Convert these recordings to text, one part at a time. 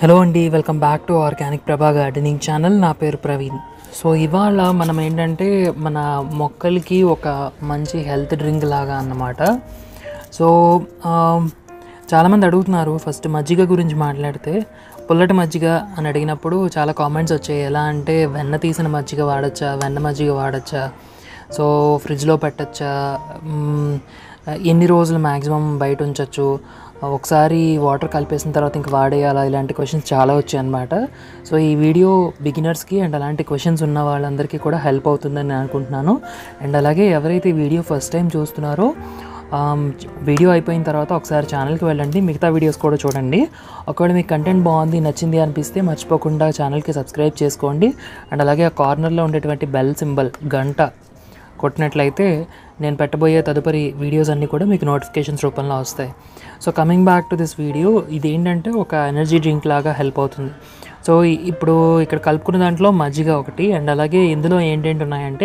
hello అండి welcome back to organic Prabha gardening channel నా పేరు ప్రవీణ్ సో ఇవాళ మనం ఏంటంటే మన మొక్కలకి ఒక మంచి హెల్త్ డ్రింక్ లాగా అన్నమాట సో ఆ, చాలామంది అడుగుతున్నారు ఫస్ట్ మజ్జిగ గురించి మాట్లాడితే పుల్లటి మజ్జిగ అని అడిగినప్పుడు చాలా కామెంట్స్ వచ్చాయి ఎలా అంటే వెన్న తీసిన మజ్జిగ వాడచ్చా వెన్న మజ్జిగ వాడచ్చా సో ఫ్రిడ్జ్లో పెట్టచ్చా మ్మ్, ఎన్ని రోజులు మ్యాక్సిమం బయట ఉంచవచ్చు ఒకసారి వాటర్ కలిపేసిన తర్వాత ఇంక వాడేయాలా ఇలాంటి క్వశ్చన్స్ చాలా వచ్చాయి అనమాట సో ఈ వీడియో బిగినర్స్కి అండ్ అలాంటి క్వశ్చన్స్ ఉన్న వాళ్ళందరికీ కూడా హెల్ప్ అవుతుందని నేను అనుకుంటున్నాను అండ్ అలాగే ఎవరైతే ఈ వీడియో ఫస్ట్ టైం చూస్తున్నారో ఆమ్, వీడియో అయిపోయిన తర్వాత ఒకసారి ఛానల్కి వెళ్ళండి మిగతా వీడియోస్ కూడా చూడండి ఒకవేళ మీకు కంటెంట్ బాగుంది నచ్చింది అనిపిస్తే మర్చిపోకుండా ఛానల్కి సబ్స్క్రైబ్ చేసుకోండి అండ్ అలాగే ఆ కార్నర్లో ఉండేటువంటి బెల్ సింబల్ గంట కొట్టినట్లయితే నేను పెట్టబోయే తదుపరి వీడియోస్ అన్నీ కూడా మీకు నోటిఫికేషన్స్ రూపంలో వస్తాయి so coming back to this video ఇది ఏంటంటే ఒక ఎనర్జీ డ్రింక్ లాగా హెల్ప్ అవుతుంది సో ఇ- ఇప్పుడు ఇక్కడ కలుపుకున్న దాంట్లో మజ్జిగ ఒకటి అండ్ అలాగే ఇందులో ఏంటేంటి ఉన్నాయంటే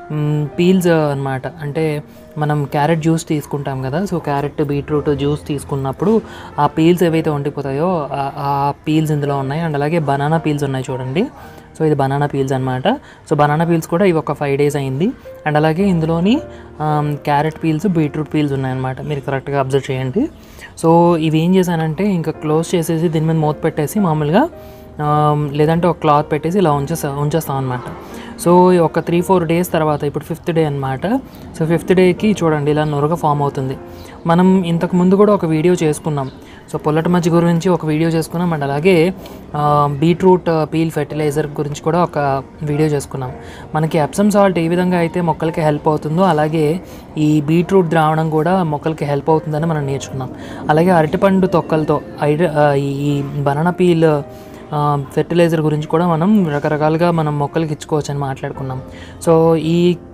పీల్స్ అన్నమాట అంటే మనం క్యారెట్ జ్యూస్ తీసుకుంటాం కదా సో క్యారెట్ బీట్రూట్ జ్యూస్ తీసుకున్నప్పుడు ఆ పీల్స్ ఏవైతే ఉండిపోతాయో ఆ- ఆ పీల్స్ ఇందులో ఉన్నాయి అండ్ అలాగే బనానా పీల్స్ ఉన్నాయి చూడండి సో ఇది బనానా పీల్స్ అనమాట సో బనానా పీల్స్ కూడా ఇవి ఒక ఫైవ్ డేస్ అయింది అండ్ అలాగే ఇందులోని క్యారెట్ పీల్స్ బీట్రూట్ పీల్స్ ఉన్నాయన్నమాట మీరు కరెక్ట్గా అబ్జర్వ్ చేయండి సో ఇవి ఏం చేశానంటే ఇంకా క్లోజ్ చేసేసి దీని మీద మూత పెట్టేసి మామూలుగా ఆమ్, లేదంటే ఒక క్లాత్ పెట్టేసి ఇలా ఉంచేస్తా ఉంచేస్తాం అనమాట సో ఒక త్రీ ఫోర్ డేస్ తర్వాత ఇప్పుడు ఫిఫ్త్ డే అనమాట సో ఫిఫ్త్ డేకి చూడండి ఇలా నొరగ ఫామ్ అవుతుంది మనం ఇంతకు ముందు కూడా ఒక వీడియో చేసుకున్నాం సో పొల్లటి మజ్జి గురించి ఒక వీడియో చేసుకున్నాం అండ్ అలాగే ఆ, బీట్రూట్ పీల్ ఫెర్టిలైజర్ గురించి కూడా ఒక వీడియో చేసుకున్నాం మనకి ఎప్సమ్ సాల్ట్ ఏ విధంగా అయితే మొక్కలకి హెల్ప్ అవుతుందో అలాగే ఈ బీట్రూట్ ద్రావణం కూడా మొక్కలకి హెల్ప్ అవుతుందని మనం నేర్చుకున్నాం అలాగే అరటిపండు తొక్కలతో ఐడ ఆ, ఈ బనానా పీల్ ఫెర్టిలైజర్ గురించి కూడా మనం రకరకాలుగా మనం మొక్కలకి ఇచ్చుకోవచ్చు అని మాట్లాడుకున్నాం సో ఈ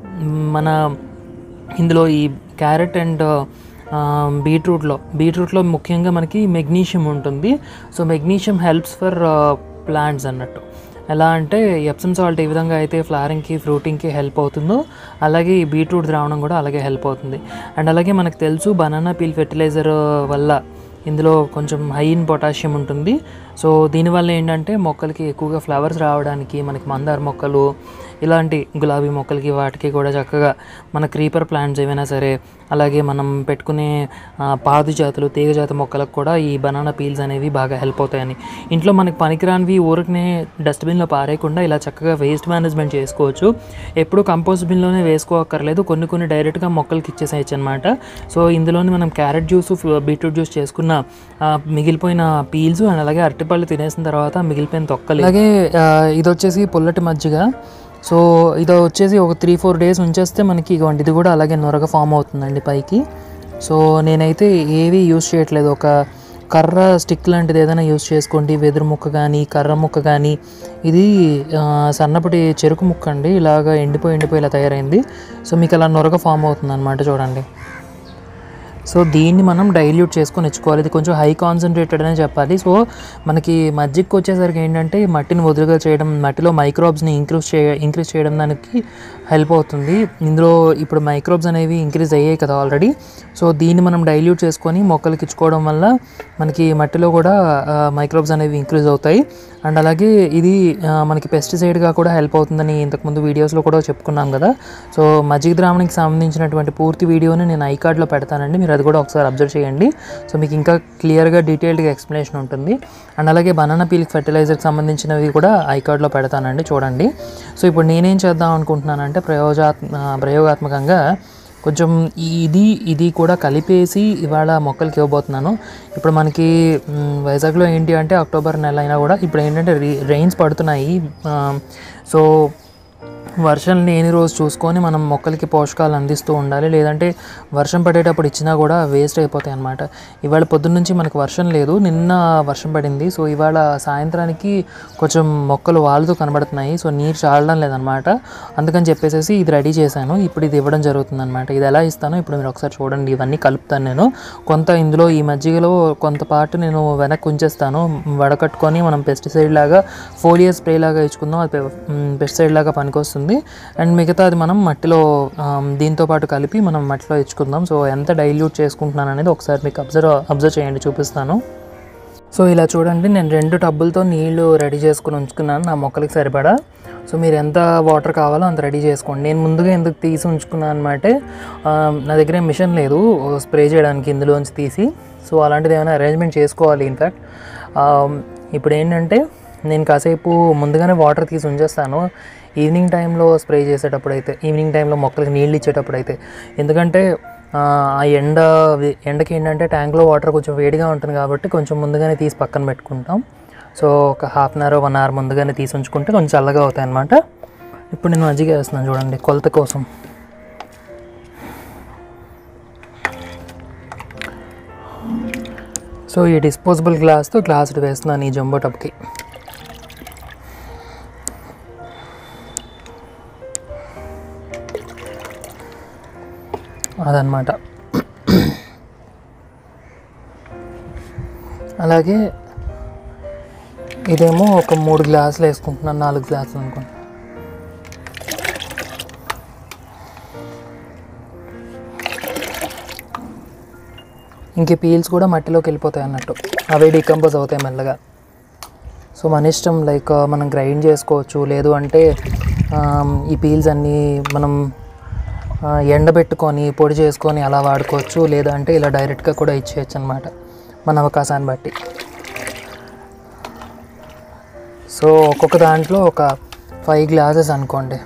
మన ఇందులో ఈ క్యారెట్ అండ్ బీట్రూట్లో బీట్రూట్లో ముఖ్యంగా మనకి మెగ్నీషియం ఉంటుంది so magnesium helps for plants అన్నట్టు ఎలా అంటే ఎప్సమ్ సాల్ట్ ఏ విధంగా అయితే ఫ్లవరింగ్కి ఫ్రూటింగ్కి హెల్ప్ అవుతుందో అలాగే ఈ బీట్రూట్ ద్రావణం కూడా అలాగే హెల్ప్ అవుతుంది అండ్ అలాగే మనకు తెలుసు బనానా పీల్ ఫెర్టిలైజర్ వల్ల ఇందులో కొంచెం హై ఇన్ పొటాషియం ఉంటుంది సో దీనివల్ల ఏంటంటే మొక్కలకి ఎక్కువగా ఫ్లవర్స్ రావడానికి మనకి మందార మొక్కలు ఇలాంటి గులాబీ మొక్కలకి వాటికి కూడా చక్కగా మన క్రీపర్ ప్లాంట్స్ ఏవైనా సరే అలాగే మనం పెట్టుకునే ఆ, పాదు జాతులు తీగ జాతి మొక్కలకు కూడా ఈ బనానా పీల్స్ అనేవి బాగా హెల్ప్ అవుతాయని ఇంట్లో మనకి పనికిరానివి ఊరికనే డస్ట్బిన్లో పారేయకుండా ఇలా చక్కగా వేస్ట్ మేనేజ్మెంట్ చేసుకోవచ్చు ఎప్పుడు కంపోస్ట్ బిన్లోనే వేసుకోక్కర్లేదు కొన్ని కొన్ని డైరెక్ట్గా మొక్కలకి ఇచ్చేసేయచ్చు అనమాట సో ఇందులోని మనం క్యారెట్ జ్యూస్ బీట్రూట్ జ్యూస్ చేసుకున్న ఆ, మిగిలిపోయిన పీల్స్ అండ్ అలాగే అరటిపళ్ళు తినేసిన తర్వాత మిగిలిపోయిన తొక్కలు అలాగే ఆ, ఇది వచ్చేసి పుల్లటి మజ్జిగ సో ఇది వచ్చేసి ఒక త్రీ ఫోర్ డేస్ ఉంచేస్తే మనకి ఇగోండి ఇది కూడా అలాగే నొరగ ఫామ్ అవుతుందండి పైకి సో నేనైతే ఏవి యూస్ చేయట్లేదు ఒక కర్ర స్టిక్ లాంటిది ఏదైనా యూస్ చేసుకోండి వెదురు ముక్క కానీ కర్ర ముక్క కానీ ఇది ఆ, సన్నపటి చెరుకు ముక్క అండి ఇలాగ ఎండిపోయి ఎండిపోయి ఇలా తయారైంది సో మీకు అలా నొరగ ఫామ్ అవుతుంది అనమాట చూడండి సో దీన్ని మనం డైల్యూట్ చేసుకొని ఇచ్చుకోవాలి ఇది కొంచెం హై కాన్సన్ట్రేటెడ్ అనే చెప్పాలి సో మనకి మజ్జిగకి వచ్చేసరికి ఏంటంటే ఈ మట్టిని వదులుగా చేయడం మట్టిలో మైక్రోబ్స్ని ఇంక్రీజ్ చే ఇంక్రీజ్ చేయడం దానికి హెల్ప్ అవుతుంది ఇందులో ఇప్పుడు మైక్రోబ్స్ అనేవి ఇంక్రీజ్ అయ్యాయి కదా ఆల్రెడీ సో దీన్ని మనం డైల్యూట్ చేసుకొని మొక్కలకి ఇచ్చుకోవడం వల్ల మనకి మట్టిలో కూడా మైక్రోబ్స్ అనేవి ఇంక్రీజ్ అవుతాయి అండ్ అలాగే ఇది ఆ, మనకి పెస్టిసైడ్గా కూడా హెల్ప్ అవుతుందని ఇంతకుముందు వీడియోస్లో కూడా చెప్పుకున్నాం కదా సో మజ్జిగ ద్రావణికి సంబంధించినటువంటి పూర్తి వీడియోని నేను ఐ కార్డ్లో పెడతానండి మీరు అది కూడా ఒకసారి అబ్జర్వ్ చేయండి సో మీకు ఇంకా క్లియర్గా డీటెయిల్డ్గా ఎక్స్ప్లెనేషన్ ఉంటుంది అండ్ అలాగే బనానా పీల్ ఫెర్టిలైజర్కి సంబంధించినవి కూడా ఐ కార్డ్లో పెడతానండి చూడండి సో ఇప్పుడు నేనేం చేద్దాం అనుకుంటున్నానంటే ప్రయోగాత్మ ప్రయోగాత్మకంగా కొంచెం ఇది ఇది కూడా కలిపేసి ఇవాళ మొక్కలకి ఇవ్వబోతున్నాను ఇప్పుడు మనకి మ్, వైజాగ్లో ఏంటి అంటే అక్టోబర్ నెల అయినా కూడా ఇప్పుడు ఏంటంటే రెయిన్స్ పడుతున్నాయి ఆ, సో వర్షం లేని రోజు చూసుకొని మనం మొక్కలకి పోషకాలు అందిస్తూ ఉండాలి లేదంటే వర్షం పడేటప్పుడు ఇచ్చినా కూడా వేస్ట్ అయిపోతాయి అన్నమాట ఇవాళ పొద్దున్న నుంచి మనకు వర్షం లేదు నిన్న వర్షం పడింది సో ఇవాళ సాయంత్రానికి కొంచెం మొక్కలు వాలుతూ కనబడుతున్నాయి సో నీరు చాలడం లేదనమాట అందుకని చెప్పేసి ఇది రెడీ చేశాను ఇప్పుడు ఇది ఇవ్వడం జరుగుతుంది అనమాట ఇది ఎలా ఇస్తానో ఇప్పుడు మీరు ఒకసారి చూడండి ఇవన్నీ కలుపుతాను నేను కొంత ఇందులో ఈ మజ్జిగలో కొంత పాటు నేను వెనక్కి ఉంచేస్తాను వడకట్టుకొని మనం పెస్టిసైడ్ లాగా ఫోలియర్ స్ప్రే లాగా ఇచ్చుకుందాం అది పెస్టిసైడ్ లాగా పనికొస్తుంది అండ్ మిగతా అది మనం మట్టిలో ఆమ్, దీంతో పాటు కలిపి మనం మట్టిలో ఇచ్చుకుందాం సో ఎంత డైల్యూట్ చేసుకుంటున్నాను అనేది ఒకసారి మీకు అబ్జర్వ్ అబ్జర్వ్ చేయండి చూపిస్తాను సో ఇలా చూడండి నేను రెండు టబ్బులతో నీళ్లు రెడీ చేసుకుని ఉంచుకున్నాను నా మొక్కలకి సరిపడా సో మీరు ఎంత వాటర్ కావాలో అంత రెడీ చేసుకోండి నేను ముందుగా ఎందుకు తీసి ఉంచుకున్నాను అనమాట నా దగ్గర ఏం మిషన్ లేదు స్ప్రే చేయడానికి ఇందులోంచి తీసి సో అలాంటిది ఏమైనా అరేంజ్మెంట్ చేసుకోవాలి ఇన్ఫ్యాక్ట్ ఇప్పుడు ఏంటంటే నేను కాసేపు ముందుగానే వాటర్ తీసి ఉంచేస్తాను ఈవినింగ్ టైంలో స్ప్రే చేసేటప్పుడు అయితే ఈవినింగ్ టైంలో మొక్కలకి నీళ్ళు ఇచ్చేటప్పుడు అయితే ఎందుకంటే ఆ ఆ ఎండ ఎండకి ఏంటంటే ట్యాంక్లో వాటర్ కొంచెం వేడిగా ఉంటుంది కాబట్టి కొంచెం ముందుగానే తీసి పక్కన పెట్టుకుంటాం సో ఒక half an hour one hour ముందుగానే తీసి ఉంచుకుంటే కొంచెం చల్లగా అవుతాయి అన్నమాట ఇప్పుడు నేను మజ్జిగ వేస్తున్నాను చూడండి కొలత కోసం సో ఈ డిస్పోజబుల్ గ్లాస్తో గ్లాస్ వేస్తున్నాను ఈ జంబో టబ్కి అదనమాట అలాగే ఇదేమో ఒక మూడు గ్లాసులు వేసుకుంటున్నాను నాలుగు గ్లాసులు అనుకోండి ఇంక పీల్స్ కూడా మట్టిలోకి వెళ్ళిపోతాయి అన్నట్టు అవే డీకంపోజ్ అవుతాయి మెల్లగా సో మన ఇష్టం లైక్ మనం గ్రైండ్ చేసుకోవచ్చు లేదు అంటే ఆమ్, ఈ పీల్స్ అన్నీ మనం ఆ, ఎండబెట్టుకొని పొడి చేసుకొని అలా వాడుకోవచ్చు లేదంటే ఇలా డైరెక్ట్గా కూడా ఇచ్చేయచ్చు అనమాట మన అవకాశాన్ని బట్టి సో ఒక్కొక్క దాంట్లో ఒక ఫైవ్ గ్లాసెస్ అనుకోండి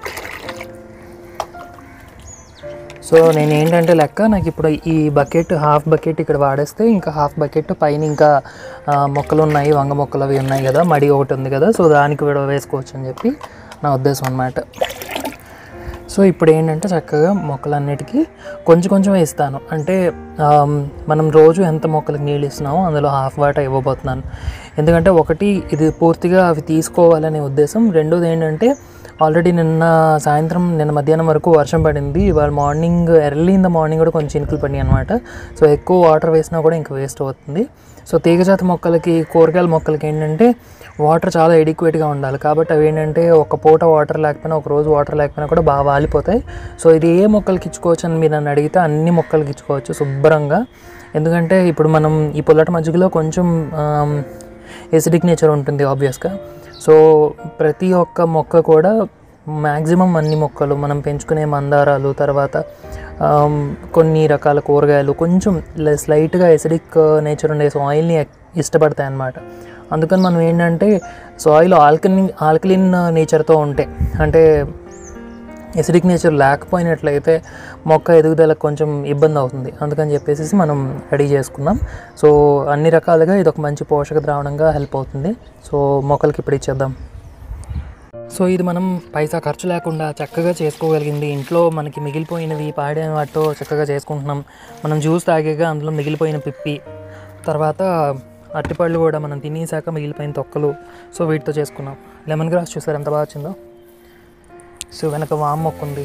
సో నేను ఏంటంటే లెక్క నాకు ఇప్పుడు ఈ బకెట్ హాఫ్ బకెట్ ఇక్కడ వాడేస్తే ఇంకా హాఫ్ బకెట్ పైన ఇంకా ఆ, మొక్కలు ఉన్నాయి వంగ మొక్కలు అవి ఉన్నాయి కదా మడి ఒకటి ఉంది కదా సో దానికి కూడా వేసుకోవచ్చు అని చెప్పి నా ఉద్దేశం అనమాట సో ఇప్పుడు ఏంటంటే చక్కగా మొక్కలన్నిటికీ కొంచెం కొంచెం ఇస్తాను అంటే ఆమ్, మనం రోజు ఎంత మొక్కలకు నీళ్ళు ఇస్తున్నామో అందులో హాఫ్ వాటర్ ఇవ్వబోతున్నాను ఎందుకంటే ఒకటి ఇది పూర్తిగా అవి తీసుకోవాలనే ఉద్దేశం రెండోది ఏంటంటే ఆల్రెడీ నిన్న సాయంత్రం నిన్న మధ్యాహ్నం వరకు వర్షం పడింది ఇవాళ morning early in the morning కూడా కొంచెం చినుకులు పడినాయి అనమాట సో ఎక్కువ వాటర్ వేసినా కూడా ఇంకా వేస్ట్ అవుతుంది సో తీగజాతి మొక్కలకి కూరగాయల మొక్కలకి ఏంటంటే వాటర్ చాలా ఎడిక్వేట్గా ఉండాలి కాబట్టి అవి ఏంటంటే ఒక పూట వాటర్ లేకపోయినా ఒక రోజు వాటర్ లేకపోయినా కూడా బాగా వాలిపోతాయి సో ఇది ఏ మొక్కలకి ఇచ్చుకోవచ్చు అని మీరు నన్ను అడిగితే అన్ని మొక్కలకి ఇచ్చుకోవచ్చు శుభ్రంగా ఎందుకంటే ఇప్పుడు మనం ఈ పుల్లటి మజ్జిగలో కొంచెం ఎసిడిక్ నేచర్ ఉంటుంది ఆబ్వియస్గా సో ప్రతి ఒక్క మొక్క కూడా మ్యాక్సిమం అన్ని మొక్కలు మనం పెంచుకునే మందారాలు తర్వాత ఆమ్, కొన్ని రకాల కూరగాయలు కొంచెం స్లైట్గా ఎసిడిక్ నేచర్ ఉండే సాయిల్ని ఇష్టపడతాయి అన్నమాట అందుకని మనం ఏంటంటే సాయిల్ ఆల్కలిన్ ఆల్కలిన్ నేచర్తో ఉంటే అంటే ఎసిడిక్ నేచర్ లేకపోయినట్లయితే మొక్క ఎదుగుదలకు కొంచెం ఇబ్బంది అవుతుంది అందుకని చెప్పేసి మనం రెడీ చేసుకున్నాం సో అన్ని రకాలుగా ఇది ఒక మంచి పోషక ద్రావణంగా హెల్ప్ అవుతుంది సో మొక్కలకి ఇప్పుడు ఇచ్చేద్దాం సో ఇది మనం పైసా ఖర్చు లేకుండా చక్కగా చేసుకోగలిగింది ఇంట్లో మనకి మిగిలిపోయినవి పాడిన వాటితో చక్కగా చేసుకుంటున్నాం మనం జ్యూస్ తాగేగా అందులో మిగిలిపోయిన పిప్పి తర్వాత అరటిపళ్ళు కూడా మనం తినేసాక మిగిలిపోయిన తొక్కలు సో వీటితో చేసుకున్నాం లెమన్ గ్రాస్ చూసారు ఎంత బాగా వచ్చిందో సో వెనక వామ్ మొక్క ఉంది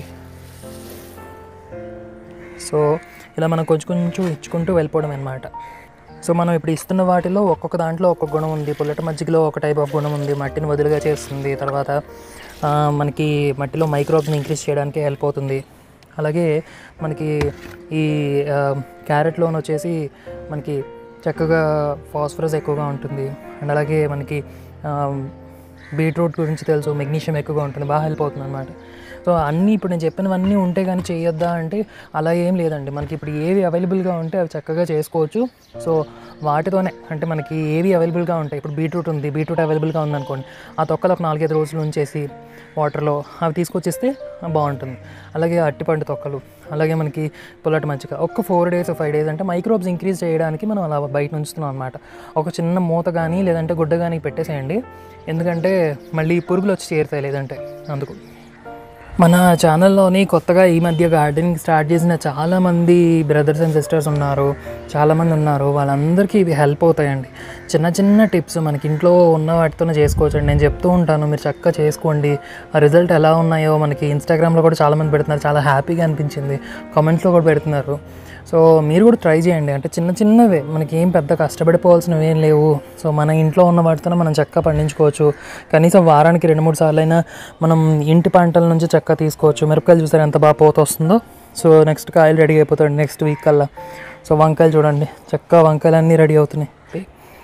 సో ఇలా మనం కొంచెం కొంచెం ఇచ్చుకుంటూ వెళ్ళిపోవడం అనమాట సో మనం ఇప్పుడు ఇస్తున్న వాటిలో ఒక్కొక్క దాంట్లో ఒక్కొక్క గుణం ఉంది పుల్లటి మజ్జిగలో ఒక టైప్ ఆఫ్ గుణం ఉంది మట్టిని వదులుగా చేస్తుంది తర్వాత ఆ, మనకి మట్టిలో మైక్రోబ్ని ఇంక్రీజ్ చేయడానికి హెల్ప్ అవుతుంది అలాగే మనకి ఈ ఆ, క్యారెట్లోని వచ్చేసి మనకి చక్కగా ఫాస్ఫరస్ ఎక్కువగా ఉంటుంది అండ్ అలాగే మనకి ఆ, బీట్రూట్ గురించి తెలుసు మెగ్నీషియం ఎక్కువగా ఉంటుంది బాగా హెల్ప్ అవుతుంది అనమాట సో అన్నీ ఇప్పుడు నేను చెప్పినవన్నీ ఉంటే కానీ చేయొద్దా అంటే అలా ఏం లేదండి మనకి ఇప్పుడు ఏవి అవైలబుల్గా ఉంటే అవి చక్కగా చేసుకోవచ్చు సో వాటితోనే అంటే మనకి ఏవి అవైలబుల్గా ఉంటాయి ఇప్పుడు బీట్రూట్ ఉంది బీట్రూట్ అవైలబుల్గా ఉందనుకోండి ఆ తొక్కలు ఒక నాలుగైదు రోజులు ఉంచేసి వాటర్లో అవి తీసుకొచ్చేస్తే బాగుంటుంది అలాగే అట్టిపండు తొక్కలు అలాగే మనకి పుల్లటి మజ్జిగ ఒక్క ఫోర్ డేస్ ఫైవ్ డేస్ అంటే మైక్రోబ్స్ ఇంక్రీజ్ చేయడానికి మనం అలా బయట ఉంచుతున్నాం అనమాట ఒక చిన్న మూత కానీ లేదంటే గుడ్డ కానీ పెట్టేసేయండి ఎందుకంటే మళ్ళీ పురుగులు వచ్చి చేరుతాయి లేదంటే అందుకు మన ఛానల్లోని కొత్తగా ఈ మధ్య గార్డెనింగ్ స్టార్ట్ చేసిన చాలామంది బ్రదర్స్ అండ్ సిస్టర్స్ ఉన్నారు చాలామంది ఉన్నారు వాళ్ళందరికీ ఇవి హెల్ప్ అవుతాయండి చిన్న చిన్న టిప్స్ మనకి ఇంట్లో ఉన్న వాటితోనే చేసుకోవచ్చండి నేను చెప్తూ ఉంటాను మీరు చక్కగా చేసుకోండి ఆ రిజల్ట్ ఎలా ఉన్నాయో మనకి ఇన్స్టాగ్రామ్లో కూడా చాలామంది పెడుతున్నారు చాలా హ్యాపీగా అనిపించింది కామెంట్స్లో కూడా పెడుతున్నారు సో మీరు కూడా ట్రై చేయండి అంటే చిన్న చిన్నవే మనకి ఏం పెద్ద కష్టపడిపోవాల్సినవి ఏం లేవు సో మన ఇంట్లో ఉన్న వాటితోనే మనం చక్కగా పండించుకోవచ్చు కనీసం వారానికి రెండు మూడు సార్లు అయినా మనం ఇంటి పంటల నుంచి చక్కగా తీసుకోవచ్చు మిరపకాయలు చూసారు ఎంత బాగా పోత వస్తుందో సో నెక్స్ట్ కాయలు రెడీ అయిపోతాయి నెక్స్ట్ వీక్ కల్లా సో వంకాయలు చూడండి చక్కగా వంకాయలు అన్నీ రెడీ అవుతున్నాయి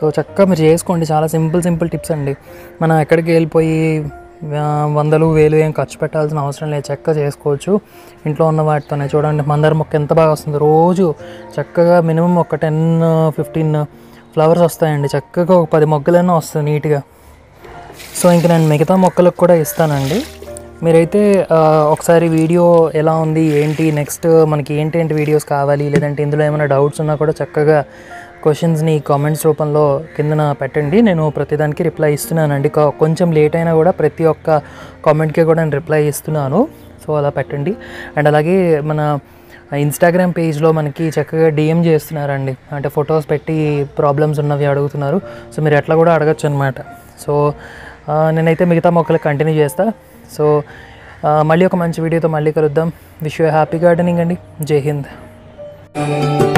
సో చక్కగా మీరు చేసుకోండి చాలా సింపుల్ సింపుల్ టిప్స్ అండి మనం ఎక్కడికి వెళ్ళిపోయి ఆ, వందలు వేలు ఏం ఖర్చు పెట్టాల్సిన అవసరం లేదు చక్కగా చేసుకోవచ్చు ఇంట్లో ఉన్న వాటితోనే చూడండి మందార మొక్క ఎంత బాగా వస్తుంది రోజు చక్కగా మినిమం ఒక టెన్ ఫిఫ్టీన్ ఫ్లవర్స్ వస్తాయండి చక్కగా ఒక పది మొగ్గలైనా వస్తాయి నీట్గా సో ఇంక నేను మిగతా మొక్కలకు కూడా ఇస్తానండి మీరైతే ఆ, ఒకసారి వీడియో ఎలా ఉంది ఏంటి నెక్స్ట్ మనకి ఏంటేంటి వీడియోస్ కావాలి లేదంటే ఇందులో ఏమైనా డౌట్స్ ఉన్నా కూడా చక్కగా క్వశ్చన్స్ని కామెంట్స్ రూపంలో కిందన పెట్టండి నేను ప్రతిదానికి రిప్లై ఇస్తున్నానండి కొ- కొంచెం లేట్ అయినా కూడా ప్రతి ఒక్క కామెంట్కి కూడా నేను రిప్లై ఇస్తున్నాను సో అలా పెట్టండి అండ్ అలాగే మన ఇన్స్టాగ్రామ్ పేజ్లో మనకి చక్కగా డిఎం చేస్తున్నారండి అంటే ఫొటోస్ పెట్టి ప్రాబ్లమ్స్ ఉన్నవి అడుగుతున్నారు సో మీరు ఎట్లా కూడా అడగచ్చు అనమాట సో ఆ, నేనైతే మిగతా మొక్కలు కంటిన్యూ చేస్తా సో ఆ, మళ్ళీ ఒక మంచి వీడియోతో మళ్ళీ కలుద్దాం విష్ యూ హ్యాపీ గార్డెనింగ్ అండి జై హింద్